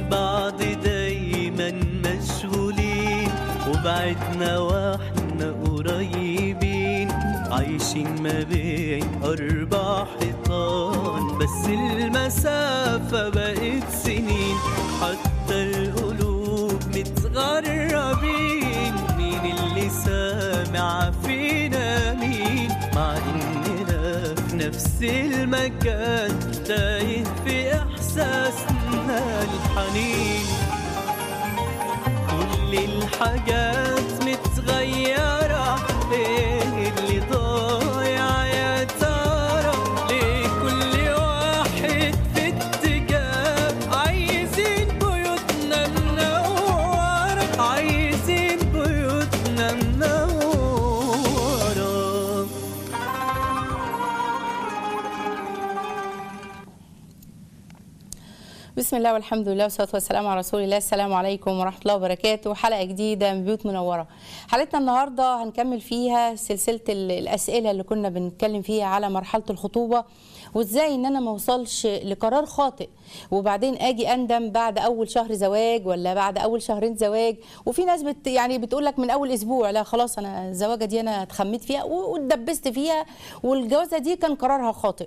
بعض دايما مشغولين وبعدنا واحنا قريبين عايشين ما بين أربع حيطان بس المسافة بقت سنين حتى القلوب متغربين مين اللي سامع فينا مين مع إننا في نفس المكان تايه في إحساسنا الحنين كل الحاجات متغيرة ايه اللي ضايع يا ترى ليه كل واحد في اتجاه عايزين بيوتنا منورة عايزين بيوتنا منورة بسم الله والحمد لله والصلاه والسلام على رسول الله السلام عليكم ورحمه الله وبركاته حلقه جديده من بيوت منوره حلقتنا النهارده هنكمل فيها سلسله ال- الاسئله اللي كنا بنتكلم فيها على مرحله الخطوبه وازاي ان انا ما اوصلش لقرار خاطئ وبعدين اجي اندم بعد اول شهر زواج ولا بعد اول شهرين زواج وفي ناس بت يعني بتقول لك من اول اسبوع لا خلاص انا الزواجه دي انا اتخميت فيها و- واتدبست فيها والجوازه دي كان قرارها خاطئ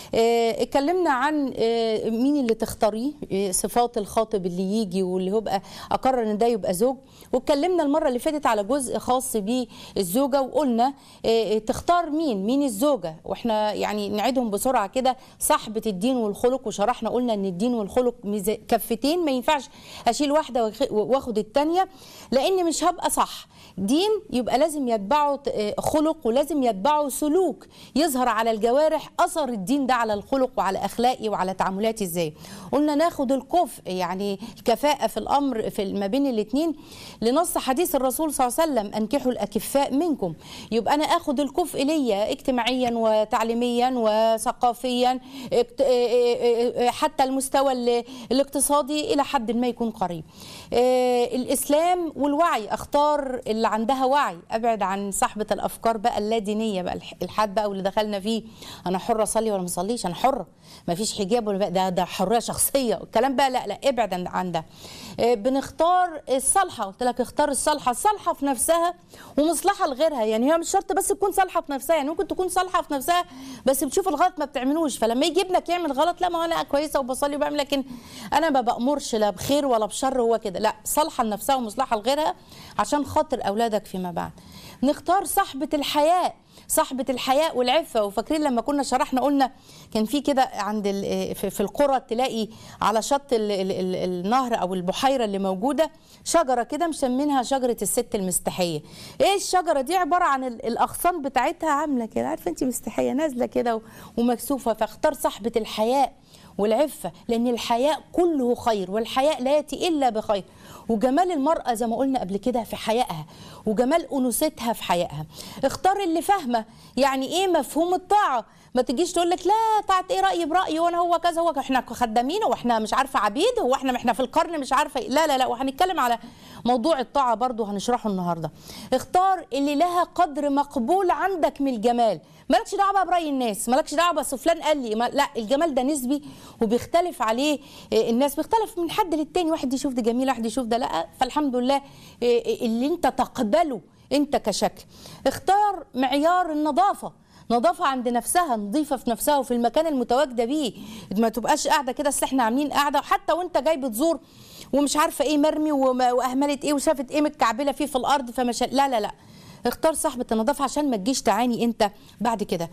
آه، اتكلمنا عن آه، مين اللي تختاريه آه، صفات الخاطب اللي يجي واللي يبقى اقرر ان ده يبقى زوج واتكلمنا المره اللي فاتت على جزء خاص بالزوجه وقلنا آه، تختار مين مين الزوجه واحنا يعني نعيدهم بسرعه كده صاحبه الدين والخلق وشرحنا قلنا ان الدين والخلق ميزا- كفتين ما ينفعش اشيل واحده وأخ- واخد الثانيه لان مش هبقى صح دين يبقى لازم يتبعه ت- آه، خلق ولازم يتبعه سلوك يظهر على الجوارح اثر الدين ده على الخلق وعلى اخلاقي وعلى تعاملاتي ازاي قلنا ناخد الكفء يعني الكفاءه في الامر في ما بين الاثنين لنص حديث الرسول صلى الله عليه وسلم انكحوا الاكفاء منكم يبقى انا اخد الكفء ليا اجتماعيا وتعليميا وثقافيا اكت- آه، آه، آه، حتى المستوى ال- الاقتصادي الى حد ما يكون قريب آه، الاسلام والوعي اختار اللي عندها وعي ابعد عن صاحبه الافكار بقى اللادينيه بقى الح- الحاد بقى واللي دخلنا فيه انا حره اصلي ولا ما اصليش انا حره ما فيش حجاب ولا بقى ده ده حريه شخصيه الكلام بقى لا لا ابعد عن- عن ده آه، بنختار الصالحه قلت لك اختار الصالحه الصالحه في نفسها ومصلحه لغيرها يعني هي مش شرط بس تكون صالحه في نفسها يعني ممكن تكون صالحه في نفسها بس بتشوف الغلط ما بتعملوش فلما يجي ابنك يعمل غلط لا ما انا كويسه وبصلي وبعمل لكن انا ما بامرش لا بخير ولا بشر هو كده لا صالحه لنفسها ومصلحه لغيرها عشان خاطر اولادك فيما بعد نختار صاحبه الحياء صاحبة الحياء والعفة وفاكرين لما كنا شرحنا قلنا كان في كده عند ال- في في القرى تلاقي على شط ال ال ال النهر او البحيرة اللي موجودة شجرة كده مسمينها شجرة الست المستحية ايه الشجرة دي عبارة عن ال- الاغصان بتاعتها عاملة كده عارفة انت مستحية نازلة كده و- ومكسوفة فاختار صاحبة الحياء والعفة لأن الحياء كله خير والحياء لا يأتي إلا بخير وجمال المرأة زي ما قلنا قبل كده في حيائها وجمال أنوثتها في حيائها اختار اللي فاهمة يعني إيه مفهوم الطاعة ما تجيش تقول لك لا طاعة ايه رأيي برأيي وانا هو كذا هو احنا خدامين واحنا مش عارفه عبيد هو احنا احنا في القرن مش عارفه إيه. لا لا لا وهنتكلم على موضوع الطاعة برضو هنشرحه النهارده اختار اللي لها قدر مقبول عندك من الجمال مالكش دعوه بقى براي الناس مالكش دعوه بس فلان قال لي ما لا الجمال ده نسبي وبيختلف عليه آه، الناس بيختلف من حد للتاني واحد يشوف ده جميل واحد يشوف ده لا فالحمد لله آه، اللي انت تقبله انت كشكل اختار معيار النظافه نظافة عند نفسها نظيفة في نفسها وفي المكان المتواجدة بيه ما تبقاش قاعدة كده اصل احنا عاملين قاعدة وحتى وانت جاي بتزور ومش عارفة ايه مرمي وما- واهملت ايه وشافت ايه متكعبلة فيه في الارض فمش لا لا لا اختار صاحبة النظافة عشان ما تجيش تعاني انت بعد كده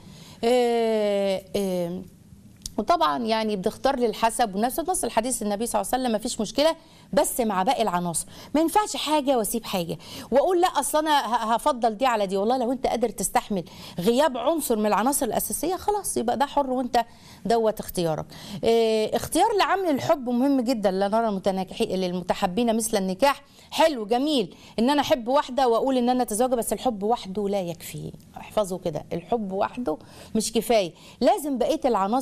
اه اه وطبعا يعني بتختار للحسب ونفس نص الحديث النبي صلى الله عليه وسلم ما فيش مشكله بس مع باقي العناصر ما ينفعش حاجه واسيب حاجه واقول لا اصل انا ه- هفضل دي على دي والله لو انت قادر تستحمل غياب عنصر من العناصر الاساسيه خلاص يبقى ده حر وانت دوت اختيارك اه اختيار لعمل الحب مهم جدا لا نرى المتناكحين للمتحبين مثل النكاح حلو جميل ان انا احب واحده واقول ان انا اتزوج بس الحب وحده لا يكفي احفظوا كده الحب وحده مش كفايه لازم بقيه العناصر مع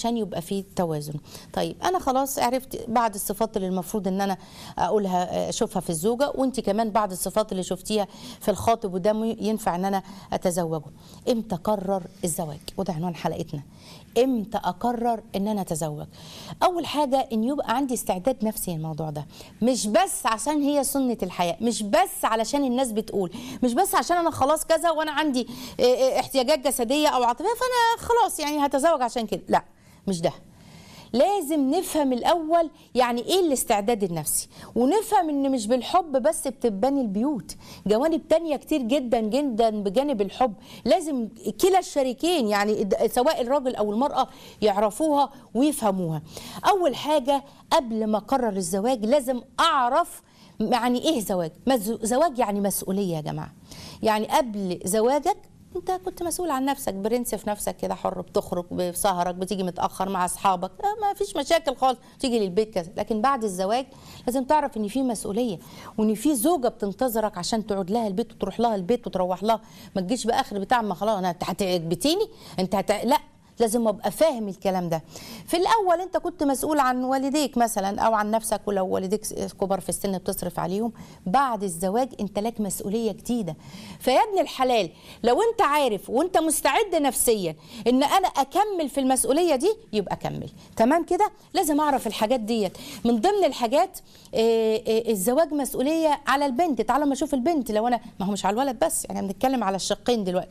عشان يبقى فيه توازن طيب انا خلاص عرفت بعض الصفات اللي المفروض ان انا اقولها اشوفها في الزوجه وانت كمان بعض الصفات اللي شفتيها في الخاطب وده م- ينفع ان انا اتزوجه امتى اقرر الزواج وده عنوان حلقتنا امتى اقرر ان انا اتزوج اول حاجه ان يبقى عندي استعداد نفسي للموضوع ده مش بس عشان هي سنه الحياه مش بس علشان الناس بتقول مش بس عشان انا خلاص كذا وانا عندي اه، اه، احتياجات جسديه او عاطفيه فانا خلاص يعني هتزوج عشان كده لا مش ده لازم نفهم الاول يعني ايه الاستعداد النفسي ونفهم ان مش بالحب بس بتبني البيوت جوانب تانية كتير جدا جدا بجانب الحب لازم كلا الشريكين يعني د- سواء الراجل او المرأة يعرفوها ويفهموها اول حاجة قبل ما اقرر الزواج لازم اعرف يعني ايه زواج مز- زواج يعني مسؤولية يا جماعة يعني قبل زواجك انت كنت مسؤول عن نفسك برنس في نفسك كده حر بتخرج بسهرك بتيجي متاخر مع اصحابك اه ما فيش مشاكل خالص تيجي للبيت كذا لكن بعد الزواج لازم تعرف ان في مسؤوليه وان في زوجه بتنتظرك عشان تقعد لها البيت وتروح لها البيت وتروح لها ما تجيش باخر بتاع ما خلاص انا انت هتعجبتيني انت هت... لا لازم ابقى فاهم الكلام ده في الاول انت كنت مسؤول عن والديك مثلا او عن نفسك ولو والديك كبار في السن بتصرف عليهم بعد الزواج انت لك مسؤوليه جديده فيا ابن الحلال لو انت عارف وانت مستعد نفسيا ان انا اكمل في المسؤوليه دي يبقى كمل تمام كده لازم اعرف الحاجات ديت من ضمن الحاجات آه، آه، الزواج مسؤوليه على البنت تعالوا ما اشوف البنت لو انا ما هو مش على الولد بس يعني بنتكلم على الشقين دلوقتي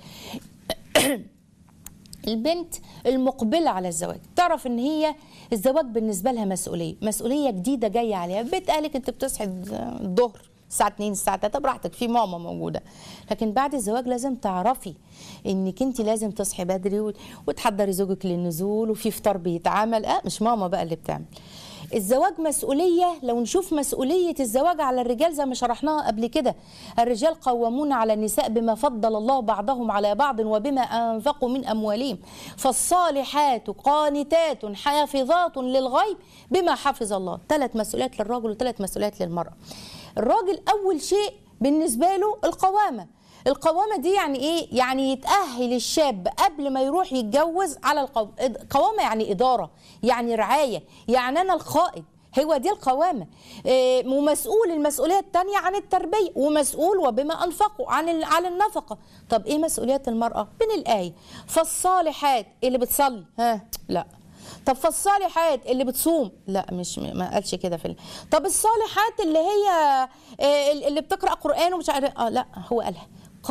البنت المقبلة على الزواج تعرف ان هي الزواج بالنسبة لها مسؤولية مسؤولية جديدة جاية عليها بيت قالك انت بتصحي الظهر الساعة 2 الساعة 3 براحتك في ماما موجودة لكن بعد الزواج لازم تعرفي انك انت لازم تصحي بدري وت- وتحضري زوجك للنزول وفي فطار بيتعمل اه مش ماما بقى اللي بتعمل الزواج مسؤولية لو نشوف مسؤولية الزواج على الرجال زي ما شرحناها قبل كده الرجال قوامون على النساء بما فضل الله بعضهم على بعض وبما أنفقوا من أموالهم فالصالحات قانتات حافظات للغيب بما حفظ الله ثلاث مسؤوليات للرجل وثلاث مسؤوليات للمرأة الراجل أول شيء بالنسبة له القوامة القوامة دي يعني ايه؟ يعني يتأهل الشاب قبل ما يروح يتجوز على القوامة قوامة يعني إدارة يعني رعاية يعني أنا القائد هو دي القوامة إيه، ومسؤول المسؤولية التانية عن التربية ومسؤول وبما أنفقوا عن ال- عن النفقة طب إيه مسؤوليات المرأة من الآية فالصالحات اللي بتصلي ها لا طب فالصالحات اللي بتصوم لا مش ما قالش كده في ال... طب الصالحات اللي هي آه، اللي بتقرا قران ومش عارف اه لا هو قالها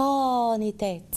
قانتات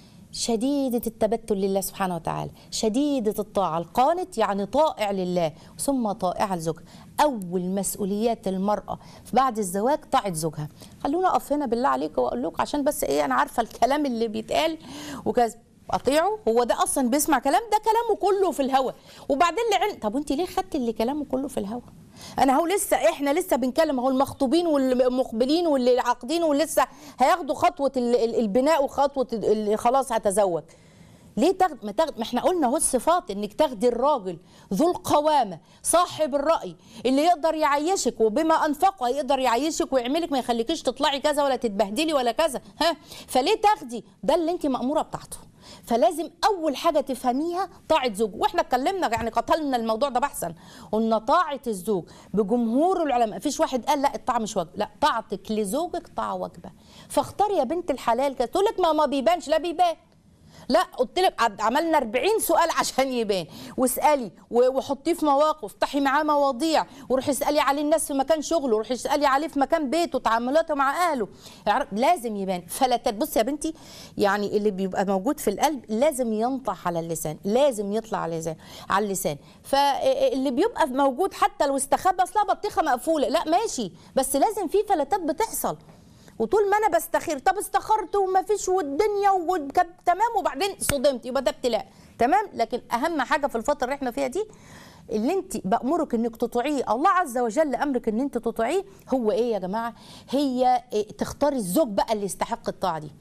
شديدة التبتل لله سبحانه وتعالى شديدة الطاعة القانت يعني طائع لله ثم طائع لزوجها أول مسؤوليات المرأة بعد الزواج طاعة زوجها خلونا أقف هنا بالله عليكم وأقول لكم عشان بس إيه أنا عارفة الكلام اللي بيتقال وكذا اطيعه هو ده اصلا بيسمع كلام ده كلامه كله في الهوا وبعدين لعلم طب وانت ليه خدت اللي كلامه كله في الهوا انا هو لسه احنا لسه بنتكلم اهو المخطوبين والمقبلين واللي عاقدين ولسه هياخدوا خطوه ال- ال- البناء وخطوه ال- اللي خلاص هتزوج ليه تاخد ما تاخد ما احنا قلنا اهو الصفات انك تاخدي الراجل ذو القوامه صاحب الراي اللي يقدر يعيشك وبما انفقه هيقدر يعيشك ويعملك ما يخليكيش تطلعي كذا ولا تتبهدلي ولا كذا ها فليه تاخدي ده اللي انت ماموره بتاعته فلازم اول حاجه تفهميها طاعه زوج واحنا اتكلمنا يعني قتلنا الموضوع ده بحثا قلنا طاعه الزوج بجمهور العلماء مفيش واحد قال لا الطاعه مش واجبه لا طاعتك لزوجك طاعه واجبه فاختاري يا بنت الحلال كده تقول لك ما ما بيبانش لا بيبان لا قلت لك عد- عملنا 40 سؤال عشان يبان واسالي و- وحطيه في مواقف افتحي معاه مواضيع وروحي اسالي عليه الناس في مكان شغله وروحي اسالي عليه في مكان بيته تعاملاته مع اهله يعرف- لازم يبان فلا تبصي يا بنتي يعني اللي بيبقى موجود في القلب لازم ينطح على اللسان لازم يطلع على اللسان على اللسان فاللي بيبقى موجود حتى لو استخبى اصلها بطيخه مقفوله لا ماشي بس لازم في فلتات بتحصل وطول ما انا بستخير طب استخرت وما فيش والدنيا وكانت تمام وبعدين صدمت يبقى ده ابتلاء تمام لكن اهم حاجه في الفتره اللي احنا فيها دي اللي انت بامرك انك تطيعيه الله عز وجل امرك ان انت تطيعيه هو ايه يا جماعه هي إيه تختاري الزوج بقى اللي يستحق الطاعه دي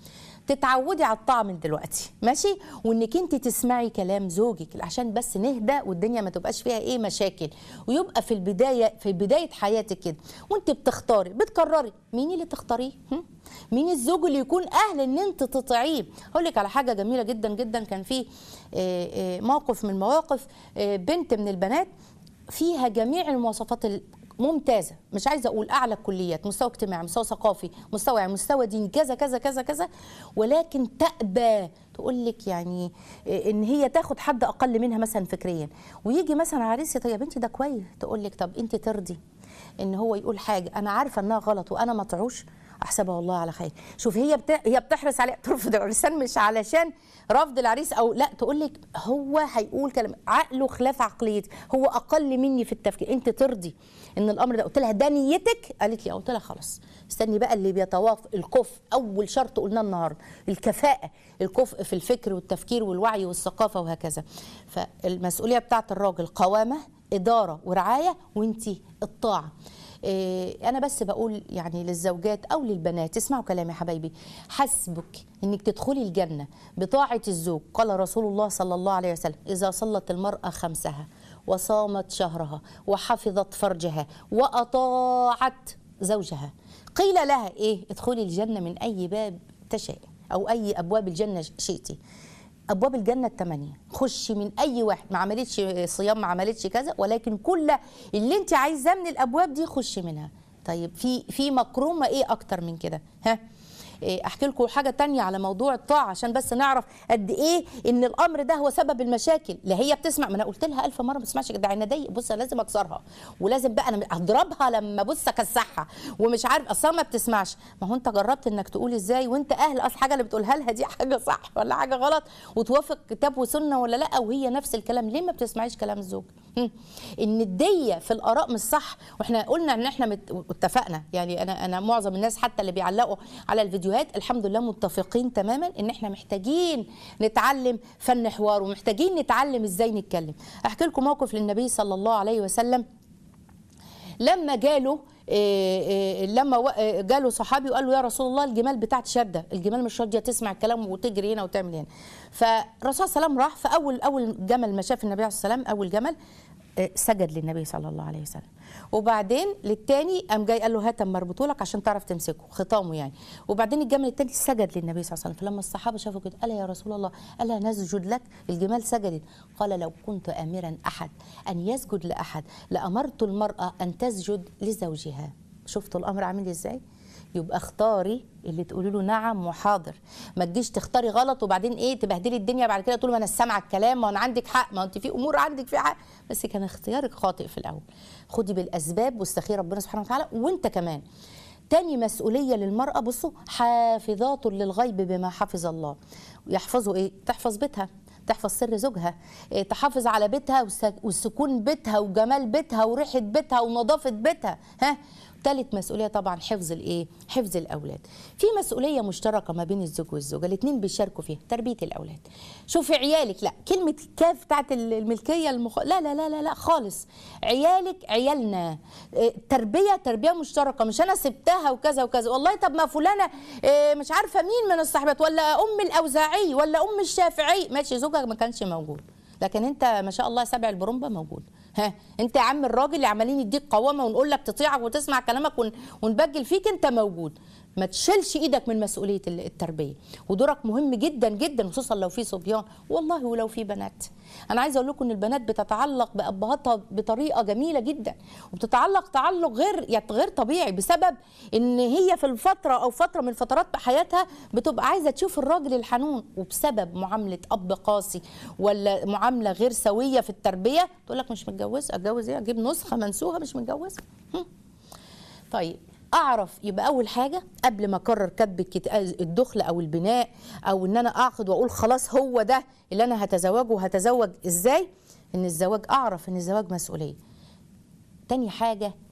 تتعودي على الطاعه من دلوقتي ماشي وانك انت تسمعي كلام زوجك عشان بس نهدى والدنيا ما تبقاش فيها ايه مشاكل ويبقى في البدايه في بدايه حياتك كده وانت بتختاري بتقرري مين اللي تختاريه هم؟ مين الزوج اللي يكون اهل ان انت تطيعيه هقول لك على حاجه جميله جدا جدا كان في آه، آه، موقف من مواقف آه، بنت من البنات فيها جميع المواصفات ممتازه مش عايزه اقول اعلى الكليات مستوى اجتماعي مستوى ثقافي مستوى علمي مستوى ديني كذا كذا كذا كذا ولكن تأبى تقول لك يعني إيه ان هي تاخد حد اقل منها مثلا فكريا ويجي مثلا عريس يا بنتي ده كويس تقول لك طب انت ترضي ان هو يقول حاجه انا عارفه انها غلط وانا ما اطيعوش احسبها والله على خير شوف هي بت... هي بتحرص عليه ترفض العرسان مش علشان رفض العريس او لا تقول لك هو هيقول كلام عقله خلاف عقليتي هو اقل مني في التفكير انت ترضي ان الامر ده قلت لها ده نيتك قالت لي آه. قلت لها خلاص استني بقى اللي بيتوافق الكفء اول شرط قلناه النهارده الكفاءه الكفء في الفكر والتفكير والوعي والثقافه وهكذا فالمسؤوليه بتاعت الراجل قوامه اداره ورعايه وانت الطاعه إيه، انا بس بقول يعني للزوجات او للبنات اسمعوا كلامي يا حبايبي حسبك انك تدخلي الجنه بطاعه الزوج قال رسول الله صلى الله عليه وسلم اذا صلت المراه خمسها وصامت شهرها وحفظت فرجها واطاعت زوجها قيل لها ايه ادخلي الجنه من اي باب تشاء او اي ابواب الجنه شئتي ابواب الجنه الثمانيه خشي من اي واحد ما عملتش صيام ما عملتش كذا ولكن كل اللي انت عايزاه من الابواب دي خشي منها طيب في في مكرمه ايه اكتر من كده ها إيه، احكي لكم حاجه تانية على موضوع الطاعه عشان بس نعرف قد ايه ان الامر ده هو سبب المشاكل لا هي بتسمع ما انا قلت لها الف مره ما بتسمعش ده عناديه بص أنا لازم اكسرها ولازم بقى انا اضربها لما بص اكسحها ومش عارف اصلا ما بتسمعش ما هو انت جربت انك تقول ازاي وانت اهل اصل حاجه اللي بتقولها لها دي حاجه صح ولا حاجه غلط وتوافق كتاب وسنه ولا لا وهي نفس الكلام ليه ما بتسمعيش كلام الزوج هم. النديه في الاراء مش صح واحنا قلنا ان احنا مت- اتفقنا يعني انا انا معظم الناس حتى اللي بيعلقوا على الفيديوهات الحمد لله متفقين تماما ان احنا محتاجين نتعلم فن حوار ومحتاجين نتعلم ازاي نتكلم احكي لكم موقف للنبي صلى الله عليه وسلم لما جاله إيه إيه لما و- إيه جاله صحابي وقال له يا رسول الله الجمال بتاعت شده الجمال مش راضيه تسمع الكلام وتجري هنا وتعمل هنا فالرسول صلى الله عليه وسلم راح فاول اول جمل ما شاف النبي عليه الصلاه والسلام اول جمل إيه، سجد للنبي صلى الله عليه وسلم وبعدين للتاني قام جاي قال له هات أما اربطه لك عشان تعرف تمسكه خطامه يعني وبعدين الجمل التاني سجد للنبي صلى الله عليه وسلم فلما الصحابه شافوا كده قال يا رسول الله الا نسجد لك الجمال سجدت قال لو كنت امرا احد ان يسجد لاحد لامرت المراه ان تسجد لزوجها شفتوا الامر عامل ازاي يبقى اختاري اللي تقولي له نعم وحاضر ما تجيش تختاري غلط وبعدين ايه تبهدلي الدنيا بعد كده تقولي ما انا سامعه الكلام ما انا عندك حق ما انت في امور عندك في حق بس كان اختيارك خاطئ في الاول خدي بالاسباب واستخيري ربنا سبحانه وتعالى وانت كمان تاني مسؤوليه للمراه بصوا حافظات للغيب بما حفظ الله يحفظوا ايه تحفظ بيتها تحفظ سر زوجها إيه، تحافظ على بيتها وس- وسكون بيتها وجمال بيتها وريحه بيتها ونظافه بيتها ها ثالث مسؤوليه طبعا حفظ الايه حفظ الاولاد في مسؤوليه مشتركه ما بين الزوج والزوجه الاثنين بيشاركوا فيها تربيه الاولاد شوفي عيالك لا كلمه الكاف بتاعت الملكيه المخ... لا لا لا لا لا خالص عيالك عيالنا إيه، تربيه تربيه مشتركه مش انا سبتها وكذا وكذا والله طب ما فلانه إيه، مش عارفه مين من الصحبات ولا ام الاوزاعي ولا ام الشافعي ماشي زوجك ما كانش موجود لكن انت ما شاء الله سبع البرومبا موجود ها انت يا عم الراجل اللي عمالين يديك قوامه ونقول لك تطيعك وتسمع كلامك ون- ونبجل فيك انت موجود ما تشيلش ايدك من مسؤوليه ال- التربيه ودورك مهم جدا جدا خصوصا لو في صبيان والله ولو في بنات انا عايزه اقول لكم ان البنات بتتعلق بابهاتها بطريقه جميله جدا وبتتعلق تعلق غير يعني غير طبيعي بسبب ان هي في الفتره او فتره من فترات حياتها بتبقى عايزه تشوف الراجل الحنون وبسبب معامله اب قاسي ولا معامله غير سويه في التربيه تقول لك مش متجوزه اتجوز ايه اجيب نسخه منسوخه مش متجوزه هم. طيب اعرف يبقى اول حاجه قبل ما اقرر كتب الكت- الدخل او البناء او ان انا اعقد واقول خلاص هو ده اللي انا هتزوجه وهتزوج ازاي ان الزواج اعرف ان الزواج مسؤوليه تاني حاجه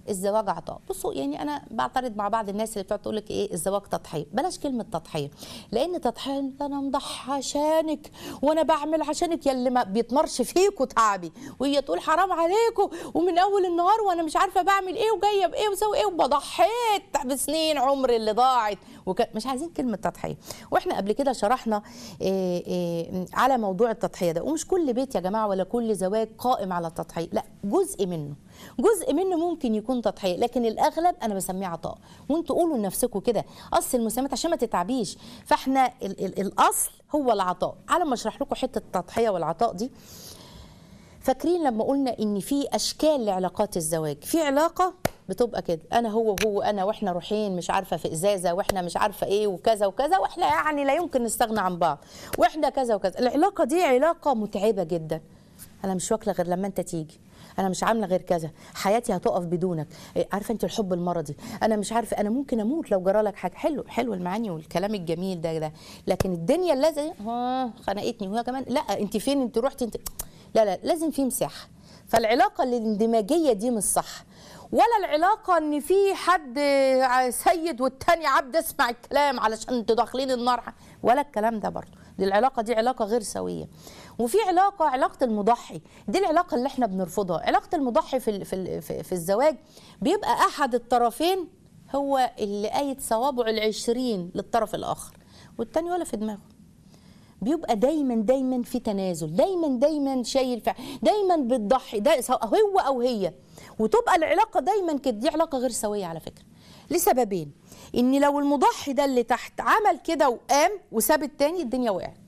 الزواج عطاء بصوا يعني انا بعترض مع بعض الناس اللي بتقعد تقول لك ايه الزواج تضحيه بلاش كلمه تضحيه لان تضحيه ده انا مضحي عشانك وانا بعمل عشانك يا اللي ما بيتمرش فيكوا تعبي وهي تقول حرام عليكم ومن اول النهار وانا مش عارفه بعمل ايه وجايه بايه وسوي ايه وبضحيت بسنين عمري اللي ضاعت وك... مش عايزين كلمه تضحيه واحنا قبل كده شرحنا إيه إيه على موضوع التضحيه ده ومش كل بيت يا جماعه ولا كل زواج قائم على التضحيه لا جزء منه جزء منه ممكن يكون تضحيه لكن الاغلب انا بسميه عطاء وانتوا قولوا لنفسكم كده اصل المسميات عشان ما تتعبيش فاحنا ال ال الاصل هو العطاء على ما اشرح لكم حته التضحيه والعطاء دي فاكرين لما قلنا ان في اشكال لعلاقات الزواج في علاقه بتبقى كده انا هو وهو انا واحنا روحين مش عارفه في ازازه واحنا مش عارفه ايه وكذا وكذا واحنا يعني لا يمكن نستغنى عن بعض واحنا كذا وكذا العلاقه دي علاقه متعبه جدا انا مش واكله غير لما انت تيجي انا مش عامله غير كذا حياتي هتقف بدونك إيه، عارفه انت الحب المرضي انا مش عارفه انا ممكن اموت لو جرى لك حاجه حلو حلو المعاني والكلام الجميل ده ده لكن الدنيا اللازقه ها خنقتني وهي كمان لا انت فين انت رحتي انت لا لا لازم في مساحه فالعلاقه الاندماجيه دي مش صح ولا العلاقه ان في حد سيد والتاني عبد اسمع الكلام علشان انتوا داخلين النار ولا الكلام ده برضه دي العلاقه دي علاقه غير سويه وفي علاقه علاقه المضحي دي العلاقه اللي احنا بنرفضها علاقه المضحي في ال- في ال- في في الزواج بيبقى احد الطرفين هو اللي قايد صوابعه العشرين للطرف الاخر والتاني ولا في دماغه بيبقى دايما دايما في تنازل دايما دايما شايل فع دايما بتضحي ده سواء هو او هي وتبقى العلاقه دايما كده دي علاقه غير سويه على فكره لسببين ان لو المضحي ده اللي تحت عمل كده وقام وساب التاني الدنيا وقعت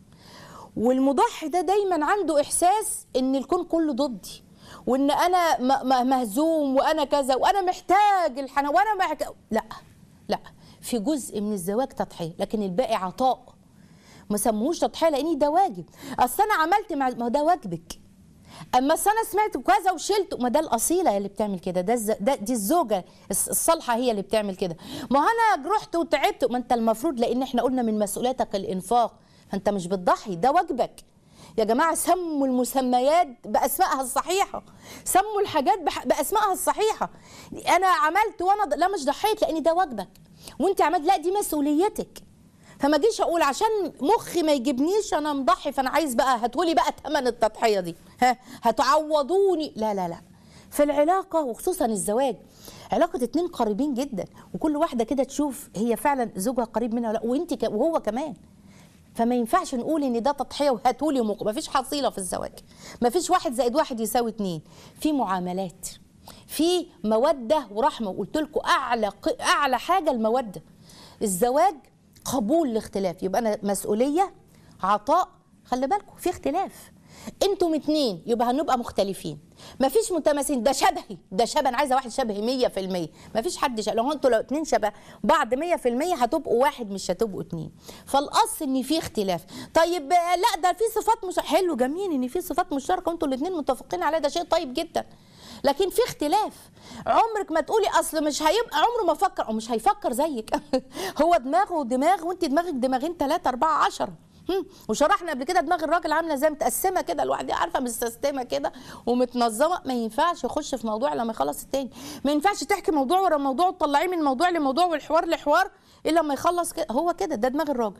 والمضحي ده دايما عنده احساس ان الكون كله ضدي وان انا م- م- مهزوم وانا كذا وانا محتاج الحنان وانا محتاج لا لا في جزء من الزواج تضحيه لكن الباقي عطاء ما سموهوش تضحيه لان ده واجب اصل انا عملت مع ما هو ده واجبك اما أصل انا سمعت كذا وشلت ما ده الاصيله هي اللي بتعمل كده ده, الز... ده دي الزوجه الص- الصالحه هي اللي بتعمل كده ما هو انا رحت وتعبت ما انت المفروض لان احنا قلنا من مسؤولياتك الانفاق فانت مش بتضحي ده واجبك يا جماعه سموا المسميات باسمائها الصحيحه سموا الحاجات بح... باسمائها الصحيحه انا عملت وانا ض- لا مش ضحيت لان ده واجبك وانت عملت لا دي مسؤوليتك فما جيش اقول عشان مخي ما يجيبنيش انا مضحي فانا عايز بقى هتقولي بقى ثمن التضحيه دي ها هتعوضوني لا لا لا في العلاقه وخصوصا الزواج علاقه اتنين قريبين جدا وكل واحده كده تشوف هي فعلا زوجها قريب منها ولا لا وانت ك... وهو كمان فما ينفعش نقول ان ده تضحيه وهاتولي مق... ما فيش حصيله في الزواج ما فيش واحد زائد واحد يساوي اتنين في معاملات في موده ورحمه وقلت لكم اعلى ق- اعلى حاجه الموده الزواج قبول الاختلاف يبقى انا مسؤوليه عطاء خلي بالكم في اختلاف انتم اتنين يبقى هنبقى مختلفين مفيش متماثلين ده شبهي ده شبه انا عايزه واحد شبهي 100% مفيش حد شبه لو انتوا لو اتنين شبه بعض 100% هتبقوا واحد مش هتبقوا اتنين فالاصل ان في اختلاف طيب آه، لا ده في صفات مش حلو جميل ان في صفات مشتركه وانتوا الاتنين متفقين عليها ده شيء طيب جدا لكن في اختلاف عمرك ما تقولي اصل مش هيبقى عمره ما فكر او مش هيفكر زيك هو دماغه دماغ وانت دماغك دماغين ثلاثة أربعة عشرة هم، وشرحنا قبل كده دماغ الراجل عامله زي متقسمه كده الواحد عارفه مستسلمه كده ومتنظمه ما ينفعش يخش في موضوع لما يخلص التاني ما ينفعش تحكي موضوع ورا موضوع وتطلعيه من موضوع لموضوع والحوار لحوار الا لما يخلص كده هو كده ده دماغ الراجل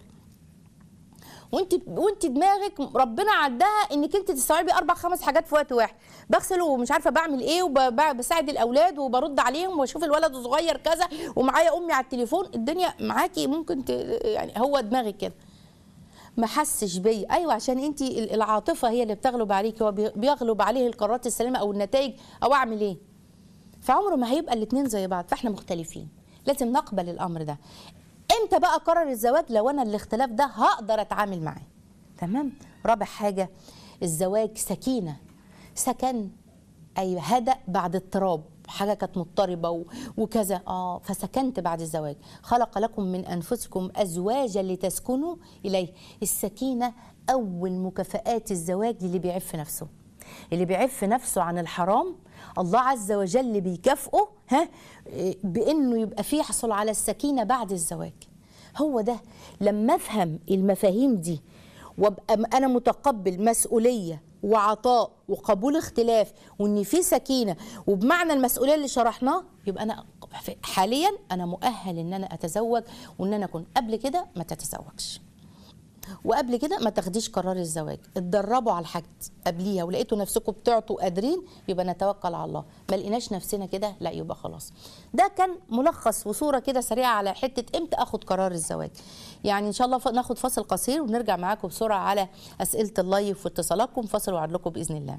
وانت وانت دماغك ربنا عدها انك انت تستوعبي اربع خمس حاجات في وقت واحد بغسل ومش عارفه بعمل ايه وبساعد الاولاد وبرد عليهم واشوف الولد صغير كذا ومعايا امي على التليفون الدنيا معاكي ممكن ت... يعني هو دماغك كده ما حسش بيا ايوه عشان انت العاطفه هي اللي بتغلب عليك هو بي- بيغلب عليه القرارات السليمه او النتائج او اعمل ايه فعمره ما هيبقى الاثنين زي بعض فاحنا مختلفين لازم نقبل الامر ده امتى بقى قرر الزواج لو انا الاختلاف ده هقدر اتعامل معاه تمام رابع حاجه الزواج سكينه سكن اي هدأ بعد اضطراب حاجه كانت مضطربه و- وكذا اه فسكنت بعد الزواج خلق لكم من انفسكم ازواجا لتسكنوا اليه السكينه اول مكافآت الزواج اللي بيعف نفسه اللي بيعف نفسه عن الحرام الله عز وجل بيكافئه ها إيه، بانه يبقى فيه يحصل على السكينه بعد الزواج هو ده لما افهم المفاهيم دي وابقى م- انا متقبل مسؤوليه وعطاء وقبول اختلاف وان في سكينه وبمعنى المسؤوليه اللي شرحناه يبقى انا حاليا انا مؤهل ان انا اتزوج وان انا اكون قبل كده ما تتزوجش وقبل كده ما تاخديش قرار الزواج اتدربوا على الحاجات قبليها ولقيتوا نفسكم بتعطوا قادرين يبقى نتوكل على الله ما لقيناش نفسنا كده لا يبقى خلاص ده كان ملخص وصوره كده سريعه على حته امتى اخد قرار الزواج يعني ان شاء الله ف- ناخد فاصل قصير ونرجع معاكم بسرعه على اسئله اللايف واتصالاتكم فاصل وعد لكم باذن الله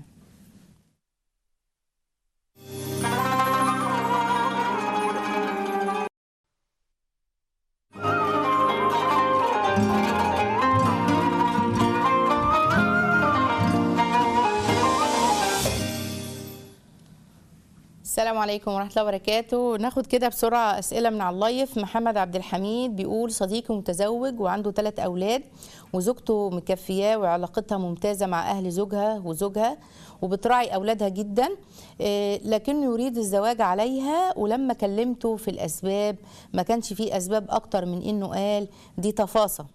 السلام عليكم ورحمة الله وبركاته ناخد كده بسرعة أسئلة من على اللايف محمد عبد الحميد بيقول صديقي متزوج وعنده ثلاث أولاد وزوجته مكفياه وعلاقتها ممتازة مع أهل زوجها وزوجها وبتراعي أولادها جدا إيه، لكنه يريد الزواج عليها ولما كلمته في الأسباب ما كانش فيه أسباب أكتر من إنه قال دي تفاصة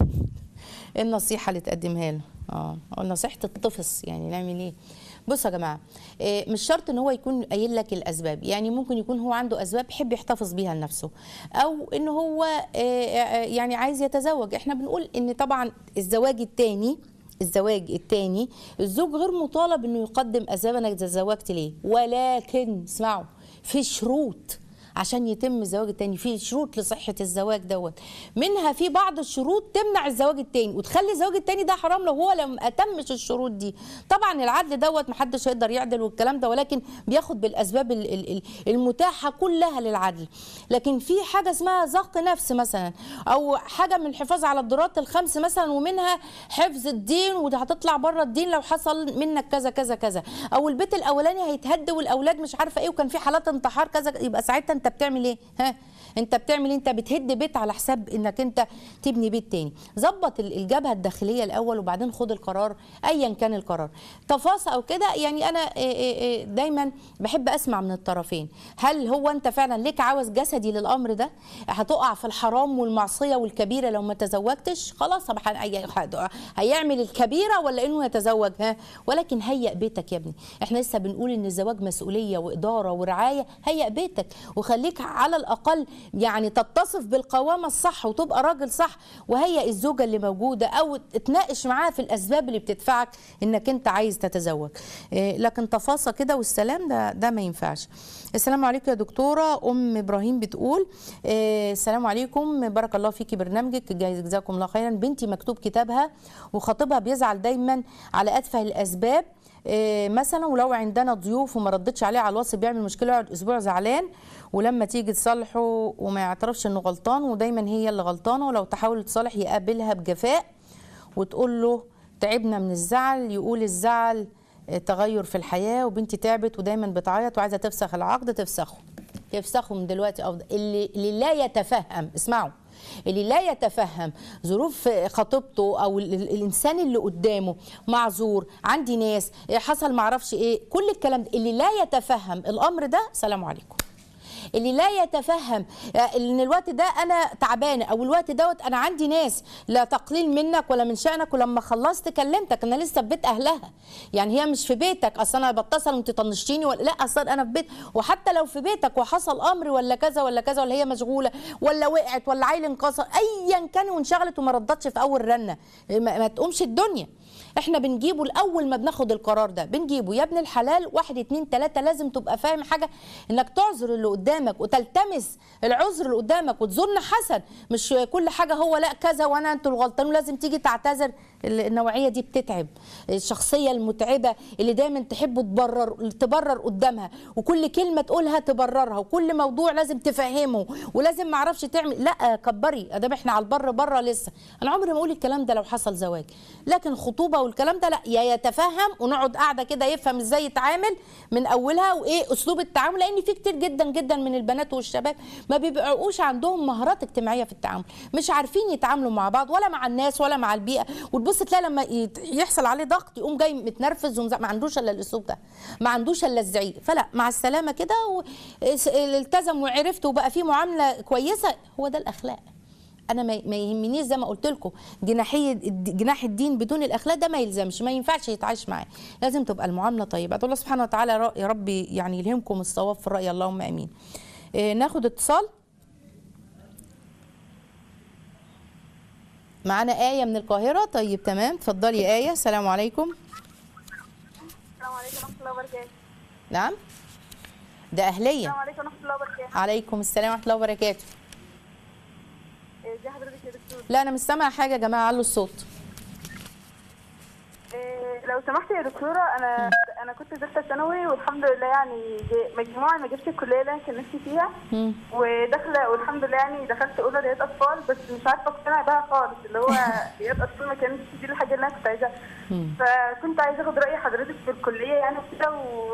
ايه النصيحة اللي تقدمها له؟ اه نصيحة الطفس يعني نعمل ايه؟ بصوا يا جماعة إيه مش شرط ان هو يكون قايل لك الاسباب يعني ممكن يكون هو عنده اسباب يحب يحتفظ بيها لنفسه او ان هو إيه يعني عايز يتزوج احنا بنقول ان طبعا الزواج التاني الزواج التاني الزوج غير مطالب انه يقدم اسباب انا تزوجت ليه ولكن اسمعوا في شروط عشان يتم الزواج التاني في شروط لصحة الزواج دوت منها في بعض الشروط تمنع الزواج التاني وتخلي الزواج التاني ده حرام لو هو لم أتمش الشروط دي طبعا العدل دوت محدش هيقدر يعدل والكلام ده ولكن بياخد بالأسباب ال- ال- ال- المتاحة كلها للعدل لكن في حاجة اسمها زق نفس مثلا أو حاجة من الحفاظ على الضرورات الخمس مثلا ومنها حفظ الدين وده هتطلع بره الدين لو حصل منك كذا كذا كذا أو البيت الأولاني هيتهد والأولاد مش عارفة إيه وكان في حالات انتحار كذا يبقى ساعتها أنت بتعمل إيه؟ ها؟ انت بتعمل إيه؟ انت بتهد بيت على حساب انك انت تبني بيت تاني ظبط ال- الجبهه الداخليه الاول وبعدين خد القرار ايا كان القرار تفاصيل او كده يعني انا إيه إيه إيه دايما بحب اسمع من الطرفين هل هو انت فعلا ليك عاوز جسدي للامر ده هتقع في الحرام والمعصيه والكبيره لو ما تزوجتش خلاص طب هي- هي- هيعمل الكبيره ولا انه يتزوج ها ولكن هيئ بيتك يا ابني احنا لسه بنقول ان الزواج مسؤوليه واداره ورعايه هيئ بيتك وخليك على الاقل يعني تتصف بالقوامه الصح وتبقى راجل صح وهيئ الزوجه اللي موجوده او اتناقش معاها في الاسباب اللي بتدفعك انك انت عايز تتزوج إيه، لكن تفاصيل كده والسلام ده ده ما ينفعش السلام عليكم يا دكتوره ام ابراهيم بتقول إيه، السلام عليكم بارك الله فيكي برنامجك جايز- جزاكم الله خيرا بنتي مكتوب كتابها وخطيبها بيزعل دايما على اتفه الاسباب إيه، مثلا ولو عندنا ضيوف وما ردتش عليه على الواتس بيعمل مشكله يقعد اسبوع زعلان ولما تيجي تصالحه وما يعترفش انه غلطان ودايما هي اللي غلطانه ولو تحاول تصالح يقابلها بجفاء وتقول له تعبنا من الزعل يقول الزعل آه، تغير في الحياه وبنتي تعبت ودايما بتعيط وعايزه تفسخ العقد تفسخه تفسخه من دلوقتي افضل اللي, اللي لا يتفهم اسمعوا اللي لا يتفهم ظروف خطيبته او ال- ال- الانسان اللي قدامه معذور عندي ناس إيه حصل معرفش ايه كل الكلام ده اللي لا يتفهم الامر ده سلام عليكم اللي لا يتفهم آه، ان الوقت ده انا تعبانه او الوقت دوت انا عندي ناس لا تقليل منك ولا من شانك ولما خلصت كلمتك انا لسه في بيت اهلها يعني هي مش في بيتك اصل انا بتصل وانت طنشتيني ولا لا اصل انا في بيت وحتى لو في بيتك وحصل امر ولا كذا ولا كذا ولا هي مشغوله ولا وقعت ولا عيل انكسر ايا كان وانشغلت وما ردتش في اول رنه ما, ما تقومش الدنيا احنا بنجيبه الاول ما بناخد القرار ده بنجيبه يا ابن الحلال واحد اتنين تلاته لازم تبقى فاهم حاجه انك تعذر اللي قدامك وتلتمس العذر اللي قدامك وتظن حسن مش كل حاجه هو لا كذا وانا انتوا الغلطانين ولازم تيجي تعتذر ال- النوعيه دي بتتعب الشخصيه المتعبه اللي دايما تحب تبرر تبرر قدامها وكل كلمه تقولها تبررها وكل موضوع لازم تفهمه ولازم ما اعرفش تعمل لا كبري ادام احنا على البر بره لسه انا عمري ما اقول الكلام ده لو حصل زواج لكن خطوبه والكلام ده لا يا يتفهم ونقعد قاعده كده يفهم ازاي يتعامل من اولها وايه اسلوب التعامل لان في كتير جدا جدا من البنات والشباب ما بيبقوش عندهم مهارات اجتماعيه في التعامل مش عارفين يتعاملوا مع بعض ولا مع الناس ولا مع البيئه وتبص تلاقي لما يت- يحصل عليه ضغط يقوم جاي متنرفز ومز- ما عندوش الا الاسلوب ده ما عندوش الا الزعيق فلا مع السلامه كده و- التزم وعرفت وبقى في معامله كويسه هو ده الاخلاق انا ما ما يهمنيش زي ما قلت لكم جناحيه الد- جناح الدين بدون الاخلاق ده ما يلزمش ما ينفعش يتعايش معاه لازم تبقى المعامله طيبه ادعو الله سبحانه وتعالى را- يا رب يعني يلهمكم الصواب في الراي اللهم امين إيه ناخد اتصال معانا آية من القاهرة طيب تمام اتفضلي يا آية السلام عليكم السلام عليكم ورحمة الله وبركاته. نعم ده أهلية السلام عليكم ورحمة الله وبركاته. عليكم السلام ورحمة الله وبركاته إيه، ازي حضرتك يا دكتور؟ لا أنا مش سامعة حاجة يا جماعة علوا الصوت إيه، لو سمحت يا دكتورة أنا أنا كنت ثالثة ثانوي والحمد لله يعني ج- مجموعة ما جبتش الكلية اللي أنا كان نفسي فيها مم. وداخلة والحمد لله يعني دخلت أولى رياض أطفال بس مش عارفة أقتنع بها خالص اللي هو رياض أطفال ما كانتش دي الحاجة اللي أنا كنت عايزاها مم. فكنت عايزة آخد رأي حضرتك في الكلية يعني كده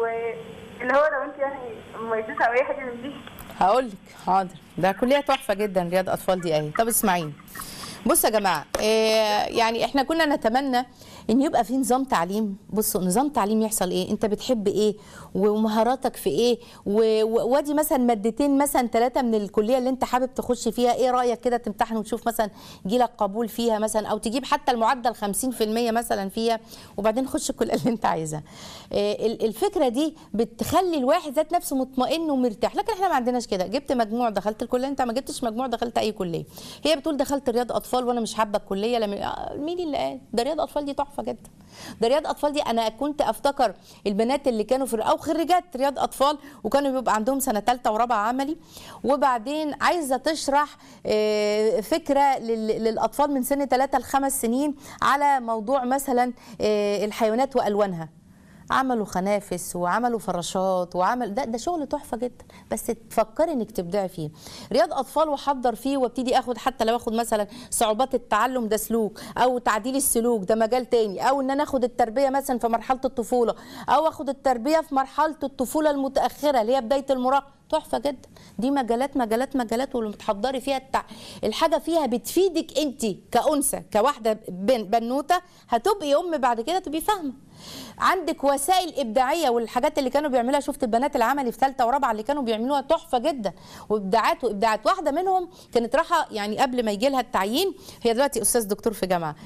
واللي هو لو أنت يعني مميزة أو أي حاجة من دي هقول لك حاضر ده كليه تحفه جدا رياض اطفال دي اهي طب اسمعيني بصوا يا جماعه إيه يعني احنا كنا نتمنى ان يبقى في نظام تعليم بصوا نظام تعليم يحصل ايه انت بتحب ايه ومهاراتك في ايه و- و- وادي مثلا مادتين مثلا ثلاثه من الكليه اللي انت حابب تخش فيها ايه رايك كده تمتحن وتشوف مثلا يجيلك قبول فيها مثلا او تجيب حتى المعدل 50% مثلا فيها وبعدين خش الكليه اللي انت عايزها إيه ال- الفكره دي بتخلي الواحد ذات نفسه مطمئن ومرتاح لكن احنا ما عندناش كده جبت مجموع دخلت الكليه انت ما جبتش مجموع دخلت اي كليه هي بتقول دخلت رياض اطفال وانا مش حابه الكليه لما آه، مين اللي قال ده رياض اطفال دي تحفه جدا ده رياض اطفال دي انا كنت افتكر البنات اللي كانوا في او خريجات رياض اطفال وكانوا بيبقى عندهم سنه ثالثه ورابعه عملي وبعدين عايزه تشرح آه، فكره لل- للاطفال من سن 3 ل 5 سنين على موضوع مثلا آه، الحيوانات والوانها عملوا خنافس وعملوا فراشات وعمل ده ده شغل تحفه جدا بس تفكري انك تبدعي فيه رياض اطفال واحضر فيه وابتدي اخد حتى لو اخد مثلا صعوبات التعلم ده سلوك او تعديل السلوك ده مجال تاني او ان انا اخد التربيه مثلا في مرحله الطفوله او اخد التربيه في مرحله الطفوله المتاخره اللي هي بدايه المراهقه تحفه جدا دي مجالات مجالات مجالات واللي بتحضري فيها التع... الحاجه فيها بتفيدك انت كانثى كواحده بن... بنوته هتبقي ام بعد كده تبقي فاهمه عندك وسائل ابداعيه والحاجات اللي كانوا بيعملوها شفت البنات العملي في ثالثه ورابعه اللي كانوا بيعملوها تحفه جدا وابداعات وابداعات واحده منهم كانت رايحه يعني قبل ما يجي لها التعيين هي دلوقتي استاذ دكتور في جامعه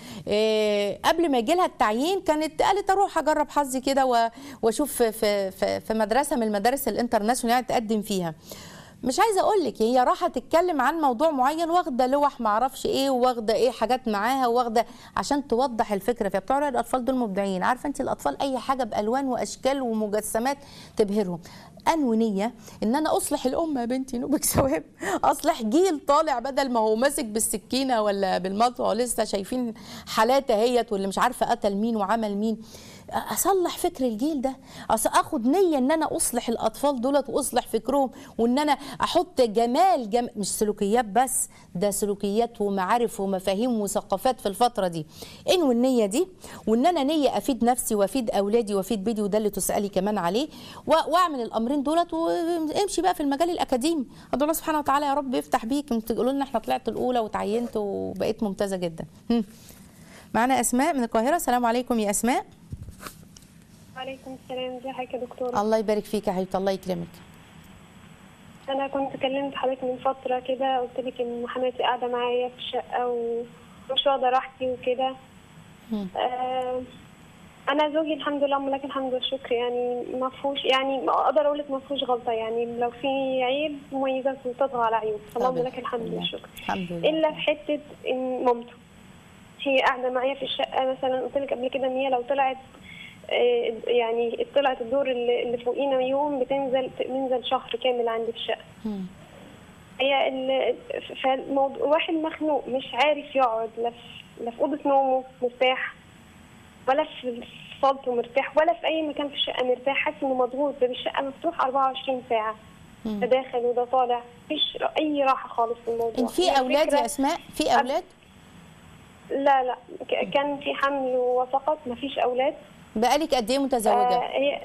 إيه قبل ما يجي لها التعيين كانت قالت اروح اجرب حظي كده و- واشوف في, في, في, في مدرسه من المدارس الانترناشونال يعني تقدم فيها مش عايزه اقول لك هي راحه تتكلم عن موضوع معين واخده لوح ما اعرفش ايه واخده ايه حاجات معاها واخده عشان توضح الفكره فبتوع رياض الاطفال دول مبدعين عارفه انت الاطفال اي حاجه بالوان واشكال ومجسمات تبهرهم انوي نيه ان انا اصلح الامه يا بنتي نوبك ثواب اصلح جيل طالع بدل ما هو ماسك بالسكينه ولا بالمطوه ولسه شايفين حالات اهيت واللي مش عارفه قتل مين وعمل مين اصلح فكر الجيل ده أص- اخد نيه ان انا اصلح الاطفال دولت واصلح فكرهم وان انا احط جمال جم... مش سلوكيات بس ده سلوكيات ومعارف ومفاهيم وثقافات في الفتره دي انوي النيه دي وان انا نيه افيد نفسي وافيد اولادي وافيد بيتي وده اللي تسالي كمان عليه و... واعمل الامرين دولت وامشي بقى في المجال الاكاديمي ادعو الله سبحانه وتعالى يا رب يفتح بيك تقولوا لنا احنا طلعت الاولى وتعينت وبقيت ممتازه جدا هم. معانا اسماء من القاهره السلام عليكم يا اسماء وعليكم السلام ازي حضرتك يا دكتورة الله يبارك فيك يا حبيبتي الله يكرمك انا كنت كلمت حضرتك من فترة كده قلت لك ان حماتي قاعدة معايا في الشقة ومش واخدة راحتي وكده مم. آه انا زوجي الحمد لله لك الحمد والشكر يعني ما فيهوش يعني ما اقدر اقول لك ما فيهوش غلطة يعني لو في عيب مميزات وتطغى على عيوب اللهم طب لك الحمد لله. والشكر الحمد لله الا في حتة ان مامته هي قاعدة معايا في الشقة مثلا قلت لك قبل كده ان هي لو طلعت آه، يعني طلعت الدور اللي اللي فوقينا يوم بتنزل بتنزل شهر كامل عندي في الشقة مم. هي ال- فالموضوع واحد مخنوق مش عارف يقعد لا في لا في اوضه نومه مرتاح ولا في صالته مرتاح ولا في اي مكان في الشقه مرتاح حاسس انه مضغوط باب الشقه مفتوح 24 ساعه مم. ده داخل وده طالع مفيش اي راحه خالص في الموضوع إن في هي اولاد يا الفكرة- اسماء في اولاد لا لا ك- كان في حمل وسقط مفيش اولاد بقالك قد ايه متزوجه آه هي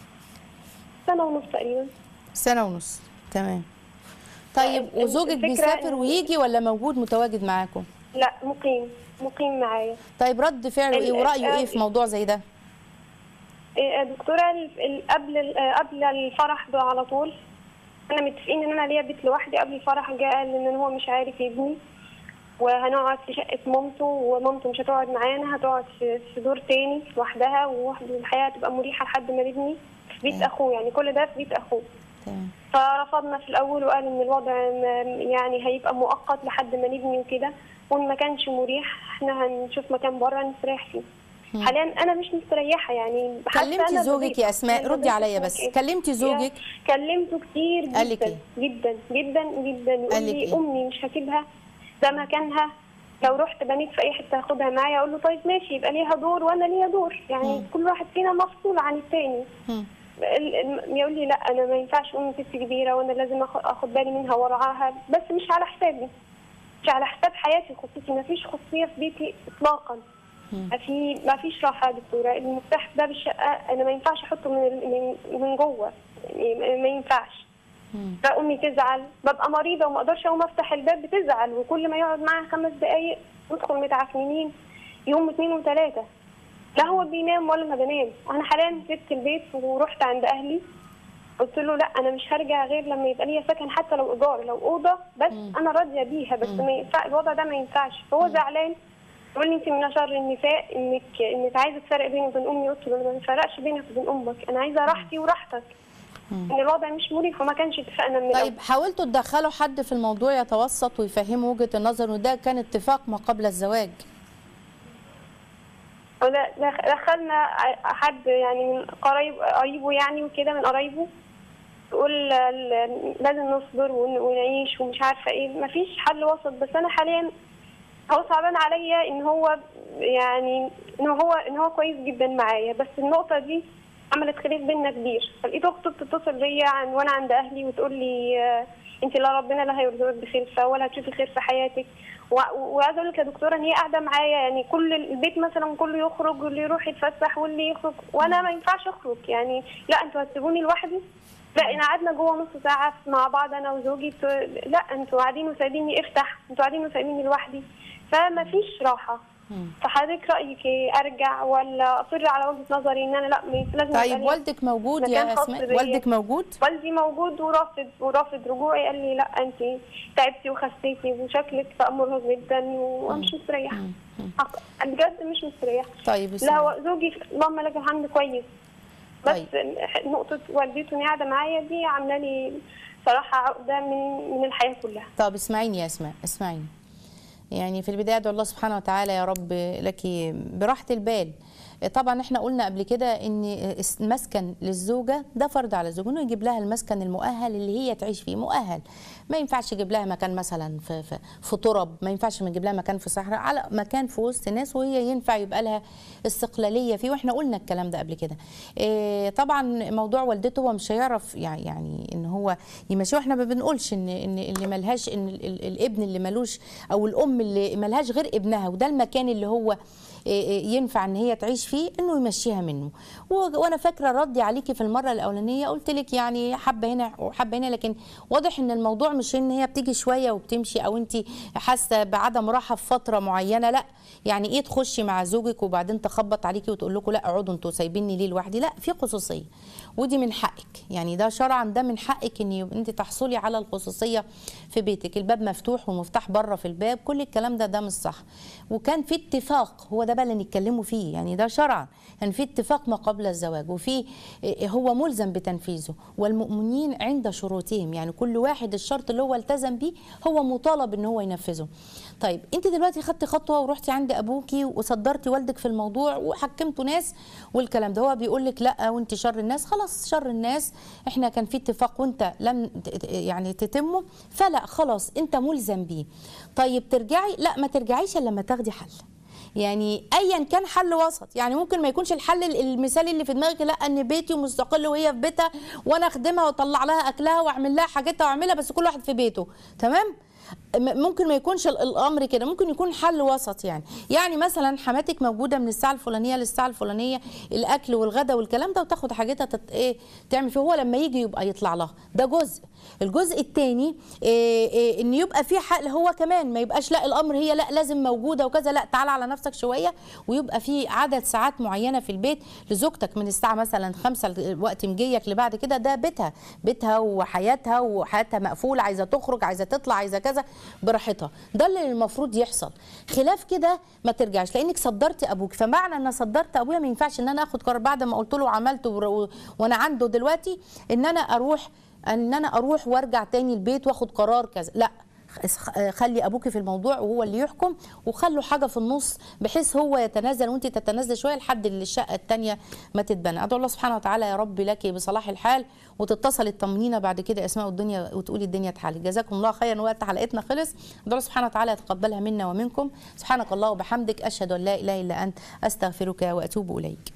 سنه ونص تقريبا سنه ونص تمام طيب ال- وزوجك الفكرة بيسافر إن- ويجي ولا موجود متواجد معاكم لا مقيم مقيم معايا طيب رد فعله ايه ال- ورايه ايه آه، في موضوع زي ده إيه، دكتورة ال- ال- قبل ال- قبل الفرح ده على طول انا متفقين ان انا ليا بيت لوحدي قبل الفرح جه قال ان هو مش عارف يبني وهنقعد في شقه مامته ومامته مش هتقعد معانا هتقعد في في دور تاني لوحدها ووحده الحياه هتبقى مريحه لحد ما نبني في بيت تمام. اخوه يعني كل ده في بيت اخوه تمام فرفضنا في الاول وقال ان الوضع م- يعني هيبقى مؤقت لحد ما نبني وكده وان ما كانش مريح احنا هنشوف مكان بره نستريح فيه حاليا انا مش مستريحه يعني حتى كلمتي أنا زوجك بضيفة. يا اسماء أنا ردي بضيفة عليا في بس مكان. كلمتي زوجك كلمته كتير قال لك جدا جدا جدا جدا يقول قال لك لي إيه؟ امي مش هسيبها ده مكانها لو رحت بنيت في اي حته هاخدها معايا اقول له طيب ماشي يبقى ليها دور وانا ليا دور يعني مم. كل واحد فينا مفصول عن التاني مم. ال- ال- يقول لي لا انا ما ينفعش امي ست كبيره وانا لازم آخ- اخد بالي منها وارعاها بس مش على حسابي مش على حساب حياتي خصوصي ما فيش خصوصيه في بيتي اطلاقا ما في ما فيش راحه يا دكتوره المفتاح ده بالشقه انا ما ينفعش احطه من ال- من من جوه يعني ما- ما ينفعش مم. لا امي تزعل ببقى مريضه وما اقدرش اقوم افتح الباب بتزعل وكل ما يقعد معاها خمس دقايق ندخل متعكنين يوم اتنين وتلاته لا هو بينام ولا انا بنام انا حاليا سبت البيت ورحت عند اهلي قلت له لا انا مش هرجع غير لما يبقى ليا سكن حتى لو ايجار لو اوضه بس انا راضيه بيها بس ما ينفع الوضع ده ما ينفعش فهو زعلان يقول لي انت من شر النساء انك انك عايزه تفرق بيني وبين امي قلت له انا ما بفرقش بينك وبين امك انا عايزه راحتي وراحتك ان الوضع مش مريح وما كانش اتفقنا من الاول طيب حاولتوا تدخلوا حد في الموضوع يتوسط ويفهموا وجهة النظر وده كان اتفاق ما قبل الزواج ولا- دخ- دخلنا ع- حد يعني من قرايب قريبه يعني وكده من قرايبه تقول ال- لازم نصبر ون- ونعيش ومش عارفه ايه مفيش حل وسط بس انا حاليا هو صعبان عليا ان هو يعني ان هو ان هو كويس جدا معايا بس النقطه دي عملت خلاف بينا كبير فلقيت اخته بتتصل بيا عن وانا عند اهلي وتقول لي آه، انت لا ربنا لا هيرزقك بخلفه ولا هتشوفي خير في حياتك و- وعايزه اقول لك يا دكتوره ان هي قاعده معايا يعني كل البيت مثلا كله يخرج واللي يروح يتفسح واللي يخرج وانا ما ينفعش اخرج يعني لا انتوا هتسيبوني لوحدي لا احنا قعدنا جوه نص ساعه مع بعض انا وزوجي ت- لا انتوا قاعدين وسايبيني افتح انتوا قاعدين وسايبيني لوحدي فما فيش راحه فحضرتك رايك ايه ارجع ولا اصر على وجهه نظري ان انا لا مش لازم يبقى طيب ليا والدك موجود مكان يا خاص اسماء بيا. والدك موجود والدي موجود ورافض ورافض رجوعي قال لي لا انت تعبتي وخسيتي وشكلك بقى مرهق جدا وانا مش مستريحه حق- بجد مش مستريحه طيب لا اسماء هو زوجي اللهم لك الحمد كويس بس طيب. نقطه والدته انها قاعده معايا دي عامله لي صراحه عقده من من الحياه كلها طب اسمعيني يا اسماء اسمعيني يعني في البدايه ادعو الله سبحانه وتعالى يا رب لك براحه البال طبعا احنا قلنا قبل كده ان المسكن للزوجه ده فرض على الزوج انه يجيب لها المسكن المؤهل اللي هي تعيش فيه مؤهل ما ينفعش يجيب لها مكان مثلا في في, في ترب ما ينفعش يجيب لها مكان في صحراء على مكان في وسط ناس وهي ينفع يبقى لها استقلاليه فيه واحنا قلنا الكلام ده قبل كده إيه طبعا موضوع والدته هو مش هيعرف يعني يعني ان هو يمشيه احنا ما بنقولش ان ان اللي ملهاش ان ال- ال- الابن اللي ملوش او الام اللي ملهاش غير ابنها وده المكان اللي هو إيه إيه ينفع ان هي تعيش فيه انه يمشيها منه و- وانا فاكره ردي عليكي في المره الاولانيه قلت لك يعني حبه هنا وحبه هنا لكن واضح ان الموضوع مش ان هي بتيجي شويه وبتمشي او انت حاسه بعدم راحه في فتره معينه لا يعني ايه تخشي مع زوجك وبعدين تخبط عليكي وتقول لكم لا اقعدوا انتوا سايبيني ليه لوحدي لا في خصوصيه ودي من حقك يعني ده شرعا ده من حقك ان يبقى انت تحصلي على الخصوصيه في بيتك الباب مفتوح ومفتاح بره في الباب كل الكلام ده ده مش صح وكان في اتفاق هو ده بقى اللي نتكلموا فيه يعني ده شرعا كان في اتفاق ما قبل الزواج وفي إيه هو ملزم بتنفيذه والمؤمنين عند شروطهم يعني كل واحد الشرط اللي هو التزم بيه هو مطالب ان هو ينفذه طيب انت دلوقتي خدتي خطوه ورحتي عند ابوكي وصدرتي والدك في الموضوع وحكمتوا ناس والكلام ده هو بيقول لك لا وانت شر الناس خلاص شر الناس احنا كان في اتفاق وانت لم ت- ت- يعني تتمه فلا خلاص انت ملزم بيه طيب ترجعي لا ما ترجعيش الا لما تاخدي حل يعني ايا كان حل وسط يعني ممكن ما يكونش الحل المثالي اللي في دماغك لا ان بيتي ومستقل وهي في بيتها وانا اخدمها واطلع لها اكلها واعمل لها حاجتها واعملها بس كل واحد في بيته تمام م- ممكن ما يكونش ال- الامر كده ممكن يكون حل وسط يعني يعني مثلا حماتك موجوده من الساعه الفلانيه للساعه الفلانيه الاكل والغدا والكلام ده وتاخد حاجتها تت... ايه تعمل فيه هو لما يجي يبقى يطلع لها ده جزء الجزء الثاني إيه إيه ان يبقى في حل هو كمان ما يبقاش لا الامر هي لا لازم موجوده وكذا لا تعالى على نفسك شويه ويبقى في عدد ساعات معينه في البيت لزوجتك من الساعه مثلا خمسة وقت مجيك لبعد كده ده بيتها بيتها وحياتها وحياتها مقفوله عايزه تخرج عايزه تطلع عايزه كذا كذا براحتها ده اللي المفروض يحصل خلاف كده ما ترجعش لانك صدرت ابوك فمعنى ان صدرت ابويا ما ينفعش ان انا اخد قرار بعد ما قلت له وعملته ور- وانا عنده دلوقتي ان انا اروح ان انا اروح وارجع تاني البيت واخد قرار كذا لا خ- خلي ابوك في الموضوع وهو اللي يحكم وخلوا حاجه في النص بحيث هو يتنازل وانت تتنازل شويه لحد اللي الشقه الثانيه ما تتبنى ادعو الله سبحانه وتعالى يا رب لك بصلاح الحال وتتصل الطمنينه بعد كده اسماء الدنيا وتقولي الدنيا اتحلت جزاكم الله خيرا وقت حلقتنا خلص ادعو الله سبحانه وتعالى يتقبلها منا ومنكم سبحانك الله وبحمدك اشهد ان لا اله الا انت استغفرك واتوب اليك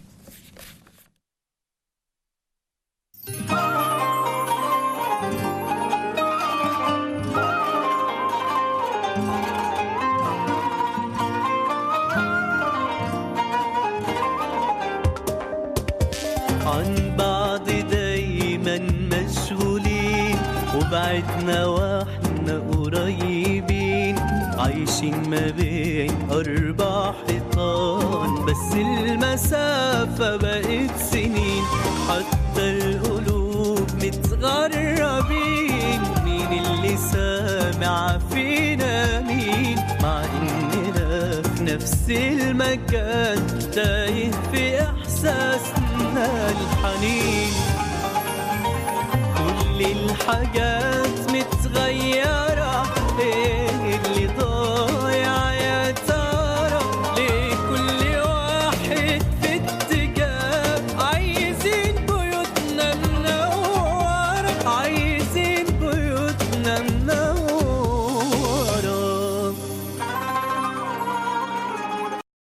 عن بعض دايما مشغولين وبعدنا واحنا قريبين عايشين ما بين أربع حيطان بس المسافة بقت سنين حتى القلوب متغربين مين اللي سامع فينا مين مع إننا في نفس المكان تايه في إحساسنا الحنين كل الحاجات